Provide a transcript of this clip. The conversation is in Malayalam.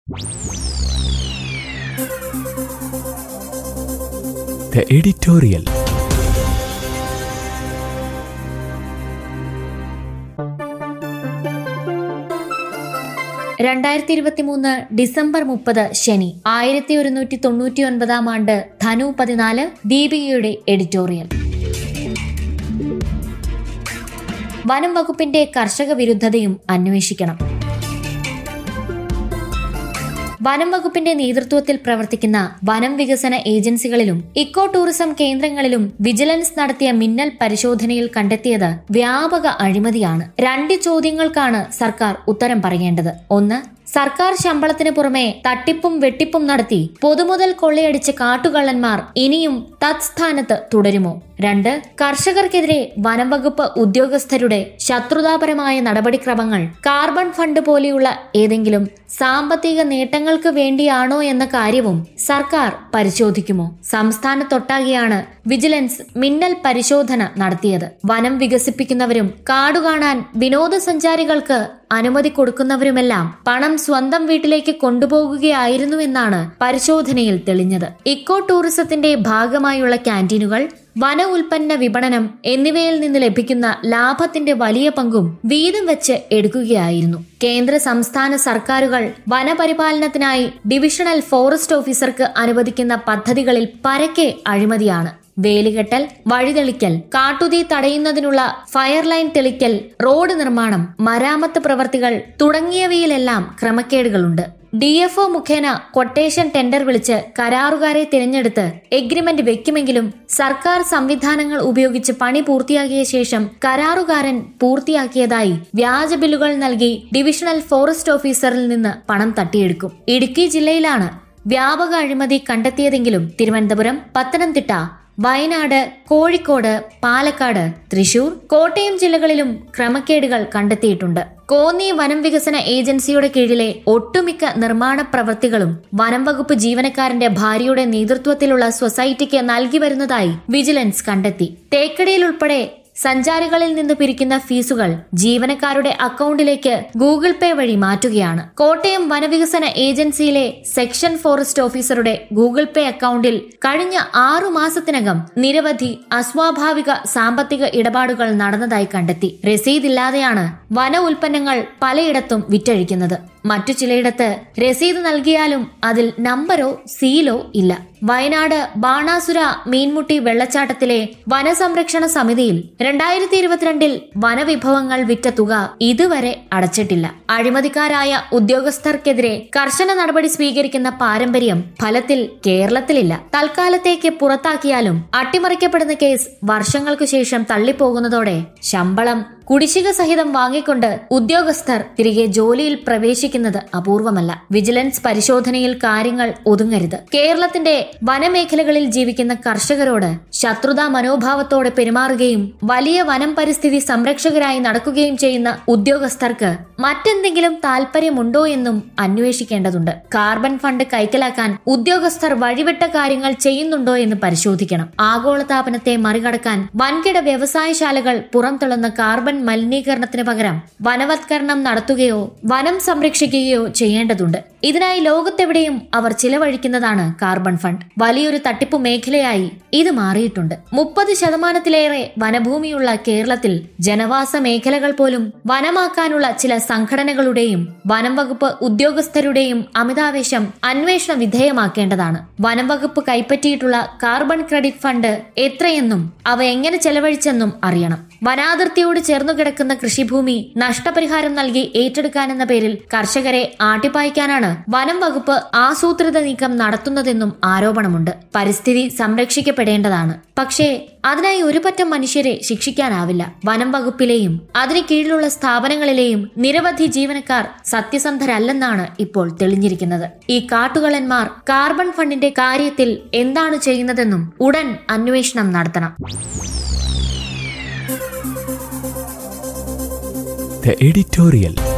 The editorial. രണ്ടായിരത്തി ഇരുപത്തി മൂന്ന് ഡിസംബർ മുപ്പത് ശനി ആയിരത്തി ഒരുന്നൂറ്റി തൊണ്ണൂറ്റി ഒൻപതാം ആണ്ട് ധനു പതിനാല് ദീപികയുടെ എഡിറ്റോറിയൽ വനം വകുപ്പിന്റെ കർഷക വിരുദ്ധതയും അന്വേഷിക്കണം വനം വകുപ്പിന്റെ നേതൃത്വത്തിൽ പ്രവർത്തിക്കുന്ന വനം വികസന ഏജൻസികളിലും ഇക്കോ ടൂറിസം കേന്ദ്രങ്ങളിലും വിജിലൻസ് നടത്തിയ മിന്നൽ പരിശോധനയിൽ കണ്ടെത്തിയത് വ്യാപക അഴിമതിയാണ് രണ്ട് ചോദ്യങ്ങൾക്കാണ് സർക്കാർ ഉത്തരം പറയേണ്ടത് ഒന്ന് സർക്കാർ ശമ്പളത്തിന് പുറമെ തട്ടിപ്പും വെട്ടിപ്പും നടത്തി പൊതുമുതൽ കൊള്ളയടിച്ച കാട്ടുകള്ളന്മാർ ഇനിയും തത്സ്ഥാനത്ത് തുടരുമോ രണ്ട് കർഷകർക്കെതിരെ വനംവകുപ്പ് ഉദ്യോഗസ്ഥരുടെ ശത്രുതാപരമായ നടപടിക്രമങ്ങൾ കാർബൺ ഫണ്ട് പോലെയുള്ള ഏതെങ്കിലും സാമ്പത്തിക നേട്ടങ്ങൾക്ക് വേണ്ടിയാണോ എന്ന കാര്യവും സർക്കാർ പരിശോധിക്കുമോ സംസ്ഥാനത്തൊട്ടാകെയാണ് വിജിലൻസ് മിന്നൽ പരിശോധന നടത്തിയത് വനം വികസിപ്പിക്കുന്നവരും കാടുകാണാൻ വിനോദസഞ്ചാരികൾക്ക് അനുമതി കൊടുക്കുന്നവരുമെല്ലാം പണം സ്വന്തം വീട്ടിലേക്ക് കൊണ്ടുപോകുകയായിരുന്നുവെന്നാണ് പരിശോധനയിൽ തെളിഞ്ഞത് ഇക്കോ ടൂറിസത്തിന്റെ ഭാഗമായുള്ള ക്യാൻറ്റീനുകൾ വന ഉൽപ്പന്ന വിപണനം എന്നിവയിൽ നിന്ന് ലഭിക്കുന്ന ലാഭത്തിന്റെ വലിയ പങ്കും വീതം വെച്ച് എടുക്കുകയായിരുന്നു കേന്ദ്ര സംസ്ഥാന സർക്കാരുകൾ വനപരിപാലനത്തിനായി ഡിവിഷണൽ ഫോറസ്റ്റ് ഓഫീസർക്ക് അനുവദിക്കുന്ന പദ്ധതികളിൽ പരക്കെ അഴിമതിയാണ് വേലികെട്ടൽ വഴിതെളിക്കൽ കാട്ടുതീ തടയുന്നതിനുള്ള ഫയർ ലൈൻ തെളിക്കൽ റോഡ് നിർമ്മാണം മരാമത്ത് പ്രവർത്തികൾ തുടങ്ങിയവയിലെല്ലാം ക്രമക്കേടുകളുണ്ട് ഡി എഫ് ഒ മുഖേന കൊട്ടേഷൻ ടെൻഡർ വിളിച്ച് കരാറുകാരെ തിരഞ്ഞെടുത്ത് എഗ്രിമെന്റ് വെക്കുമെങ്കിലും സർക്കാർ സംവിധാനങ്ങൾ ഉപയോഗിച്ച് പണി പൂർത്തിയാക്കിയ ശേഷം കരാറുകാരൻ പൂർത്തിയാക്കിയതായി വ്യാജ ബില്ലുകൾ നൽകി ഡിവിഷണൽ ഫോറസ്റ്റ് ഓഫീസറിൽ നിന്ന് പണം തട്ടിയെടുക്കും ഇടുക്കി ജില്ലയിലാണ് വ്യാപക അഴിമതി കണ്ടെത്തിയതെങ്കിലും തിരുവനന്തപുരം പത്തനംതിട്ട വയനാട് കോഴിക്കോട് പാലക്കാട് തൃശൂർ കോട്ടയം ജില്ലകളിലും ക്രമക്കേടുകൾ കണ്ടെത്തിയിട്ടുണ്ട് കോന്നി വനം വികസന ഏജൻസിയുടെ കീഴിലെ ഒട്ടുമിക്ക നിർമ്മാണ പ്രവൃത്തികളും വനം വകുപ്പ് ജീവനക്കാരന്റെ ഭാര്യയുടെ നേതൃത്വത്തിലുള്ള സൊസൈറ്റിക്ക് നൽകി വരുന്നതായി വിജിലൻസ് കണ്ടെത്തി തേക്കടിയിൽ ഉൾപ്പെടെ സഞ്ചാരികളിൽ നിന്ന് പിരിക്കുന്ന ഫീസുകൾ ജീവനക്കാരുടെ അക്കൗണ്ടിലേക്ക് ഗൂഗിൾ പേ വഴി മാറ്റുകയാണ് കോട്ടയം വനവികസന ഏജൻസിയിലെ സെക്ഷൻ ഫോറസ്റ്റ് ഓഫീസറുടെ ഗൂഗിൾ പേ അക്കൗണ്ടിൽ കഴിഞ്ഞ ആറു മാസത്തിനകം നിരവധി അസ്വാഭാവിക സാമ്പത്തിക ഇടപാടുകൾ നടന്നതായി കണ്ടെത്തി രസീതില്ലാതെയാണ് വന ഉൽപ്പന്നങ്ങൾ പലയിടത്തും വിറ്റഴിക്കുന്നത് മറ്റു ചിലയിടത്ത് രസീത് നൽകിയാലും അതിൽ നമ്പരോ സീലോ ഇല്ല വയനാട് ബാണാസുര മീൻമുട്ടി വെള്ളച്ചാട്ടത്തിലെ വനസംരക്ഷണ സമിതിയിൽ രണ്ടായിരത്തി ഇരുപത്തിരണ്ടിൽ വനവിഭവങ്ങൾ വിറ്റ തുക ഇതുവരെ അടച്ചിട്ടില്ല അഴിമതിക്കാരായ ഉദ്യോഗസ്ഥർക്കെതിരെ കർശന നടപടി സ്വീകരിക്കുന്ന പാരമ്പര്യം ഫലത്തിൽ കേരളത്തിലില്ല തൽക്കാലത്തേക്ക് പുറത്താക്കിയാലും അട്ടിമറിക്കപ്പെടുന്ന കേസ് വർഷങ്ങൾക്കു ശേഷം തള്ളിപ്പോകുന്നതോടെ ശമ്പളം കുടിശ്ശിക സഹിതം വാങ്ങിക്കൊണ്ട് ഉദ്യോഗസ്ഥർ തിരികെ ജോലിയിൽ പ്രവേശിക്കുന്നത് അപൂർവമല്ല വിജിലൻസ് പരിശോധനയിൽ കാര്യങ്ങൾ ഒതുങ്ങരുത് കേരളത്തിന്റെ വനമേഖലകളിൽ ജീവിക്കുന്ന കർഷകരോട് ശത്രുതാ മനോഭാവത്തോടെ പെരുമാറുകയും വലിയ വനം പരിസ്ഥിതി സംരക്ഷകരായി നടക്കുകയും ചെയ്യുന്ന ഉദ്യോഗസ്ഥർക്ക് മറ്റെന്തെങ്കിലും താല്പര്യമുണ്ടോ എന്നും അന്വേഷിക്കേണ്ടതുണ്ട് കാർബൺ ഫണ്ട് കൈക്കലാക്കാൻ ഉദ്യോഗസ്ഥർ വഴിവിട്ട കാര്യങ്ങൾ ചെയ്യുന്നുണ്ടോ എന്ന് പരിശോധിക്കണം ആഗോളതാപനത്തെ മറികടക്കാൻ വൻകിട വ്യവസായശാലകൾ പുറംതള്ളുന്ന കാർബൺ മലിനീകരണത്തിന് പകരം വനവത്കരണം നടത്തുകയോ വനം സംരക്ഷിക്കുകയോ ചെയ്യേണ്ടതുണ്ട് ഇതിനായി ലോകത്തെവിടെയും അവർ ചിലവഴിക്കുന്നതാണ് കാർബൺ ഫണ്ട് വലിയൊരു തട്ടിപ്പു മേഖലയായി ഇത് മാറിയിട്ടുണ്ട് മുപ്പത് ശതമാനത്തിലേറെ വനഭൂമിയുള്ള കേരളത്തിൽ ജനവാസ മേഖലകൾ പോലും വനമാക്കാനുള്ള ചില സംഘടനകളുടെയും വനം വകുപ്പ് ഉദ്യോഗസ്ഥരുടെയും അമിതാവേശം അന്വേഷണ വിധേയമാക്കേണ്ടതാണ് വനം വകുപ്പ് കൈപ്പറ്റിയിട്ടുള്ള കാർബൺ ക്രെഡിറ്റ് ഫണ്ട് എത്രയെന്നും അവ എങ്ങനെ ചെലവഴിച്ചെന്നും അറിയണം വനാതിർത്തിയോട് ചേർന്നു കിടക്കുന്ന കൃഷിഭൂമി നഷ്ടപരിഹാരം നൽകി ഏറ്റെടുക്കാനെന്ന പേരിൽ കർഷകരെ ആട്ടിപ്പായിക്കാനാണ് വനം വകുപ്പ് ആസൂത്രിത നീക്കം നടത്തുന്നതെന്നും ആരോപണമുണ്ട് പരിസ്ഥിതി സംരക്ഷിക്കപ്പെടേണ്ടതാണ് പക്ഷേ അതിനായി ഒരു പറ്റം മനുഷ്യരെ ശിക്ഷിക്കാനാവില്ല വനം വകുപ്പിലെയും അതിന് കീഴിലുള്ള സ്ഥാപനങ്ങളിലെയും നിരവധി ജീവനക്കാർ സത്യസന്ധരല്ലെന്നാണ് ഇപ്പോൾ തെളിഞ്ഞിരിക്കുന്നത് ഈ കാട്ടുകളന്മാർ കാർബൺ ഫണ്ടിന്റെ കാര്യത്തിൽ എന്താണ് ചെയ്യുന്നതെന്നും ഉടൻ അന്വേഷണം നടത്തണം The editorial.